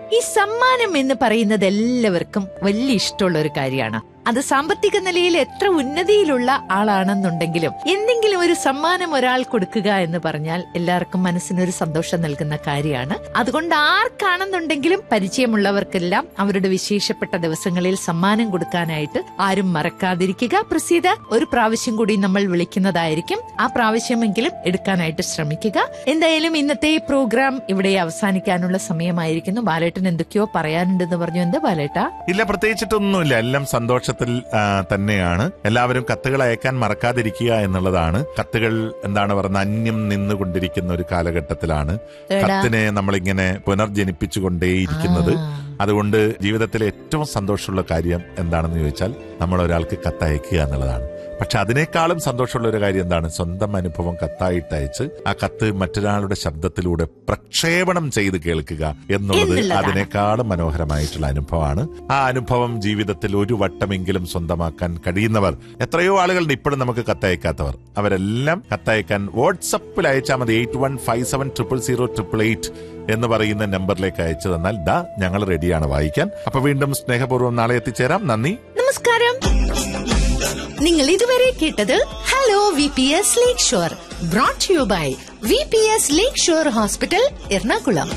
ഈ സമ്മാനം എന്ന് പറയുന്നത് എല്ലാവർക്കും വലിയ ഇഷ്ടമുള്ള ഒരു കാര്യമാണ് അത് സാമ്പത്തിക നിലയിൽ എത്ര ഉന്നതിയിലുള്ള ആളാണെന്നുണ്ടെങ്കിലും എന്തെങ്കിലും ഒരു സമ്മാനം ഒരാൾ കൊടുക്കുക എന്ന് പറഞ്ഞാൽ എല്ലാവർക്കും മനസ്സിനൊരു സന്തോഷം നൽകുന്ന കാര്യമാണ് അതുകൊണ്ട് ആർക്കാണെന്നുണ്ടെങ്കിലും പരിചയമുള്ളവർക്കെല്ലാം അവരുടെ വിശേഷപ്പെട്ട ദിവസങ്ങളിൽ സമ്മാനം കൊടുക്കാനായിട്ട് ആരും മറക്കാതിരിക്കുക പ്രസീത ഒരു പ്രാവശ്യം കൂടി നമ്മൾ വിളിക്കുന്നതായിരിക്കും ആ പ്രാവശ്യമെങ്കിലും എടുക്കാനായിട്ട് ശ്രമിക്കുക എന്തായാലും ഇന്നത്തെ ഈ പ്രോഗ്രാം ഇവിടെ അവസാനിക്കാനുള്ള സമയമായിരിക്കുന്നു ബാലേട്ടൻ എന്തൊക്കെയോ പറയാനുണ്ടെന്ന് പറഞ്ഞു എന്താ ബാലേട്ട ഇല്ല പ്രത്യേകിച്ചിട്ടൊന്നുമില്ല എല്ലാം സന്തോഷത്തിൽ ആ, തന്നെയാണ് എല്ലാവരും കത്തുകൾ അയക്കാൻ മറക്കാതിരിക്കുക എന്നുള്ളതാണ് കത്തുകൾ എന്താണ് പറയുന്നത് അന്യം നിന്നുകൊണ്ടിരിക്കുന്ന ഒരു കാലഘട്ടത്തിലാണ് എടാ. കത്തിനെ നമ്മളിങ്ങനെ പുനർജനിപ്പിച്ചുകൊണ്ടേയിരിക്കുന്നത് ആ. അതുകൊണ്ട് ജീവിതത്തിലെ ഏറ്റവും സന്തോഷമുള്ള കാര്യം എന്താണെന്ന് ചോദിച്ചാൽ നമ്മൾ ഒരാൾക്ക് കത്തയക്കുക എന്നുള്ളതാണ് പക്ഷെ അതിനേക്കാളും സന്തോഷമുള്ള ഒരു കാര്യം എന്താണ് സ്വന്തം അനുഭവം കത്തായിട്ട് അയച്ച് ആ കത്ത് മറ്റൊരാളുടെ ശബ്ദത്തിലൂടെ പ്രക്ഷേപണം ചെയ്ത് കേൾക്കുക എന്നുള്ളത് എന്നുള്ളതാണ്. അതിനേക്കാളും മനോഹരമായിട്ടുള്ള അനുഭവമാണ് ആ അനുഭവം ജീവിതത്തിൽ ഒരു വട്ടമെങ്കിലും സ്വന്തമാക്കാൻ കഴിയുന്നവർ എത്രയോ ആളുകളുണ്ട് ഇപ്പോഴും നമുക്ക് കത്തയക്കാത്തവർ അവരെല്ലാം കത്തയക്കാൻ വാട്സപ്പിൽ അയച്ചാൽ മതി eight one five seven triple zero triple eight എന്ന് പറയുന്ന നമ്പറിലേക്ക് അയച്ചു തന്നാൽ ദാ ഞങ്ങൾ റെഡിയാണ് വായിക്കാൻ അപ്പൊ വീണ്ടും സ്നേഹപൂർവ്വം നാളെ എത്തിച്ചേരാം നന്ദി നമസ്കാരം നിങ്ങൾ ഇതുവരെ കേട്ടത് hello V P S lake shore brought you by V P S lake shore hospital Ernakulam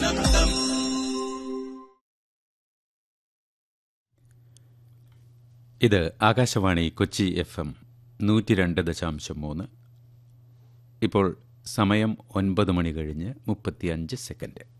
ഇത് ആകാശവാണി കൊച്ചി എഫ് എം നൂറ്റി രണ്ട് ദശാംശം മൂന്ന് ഇപ്പോൾ സമയം ഒൻപത് മണി കഴിഞ്ഞ് മുപ്പത്തിയഞ്ച് സെക്കൻഡ്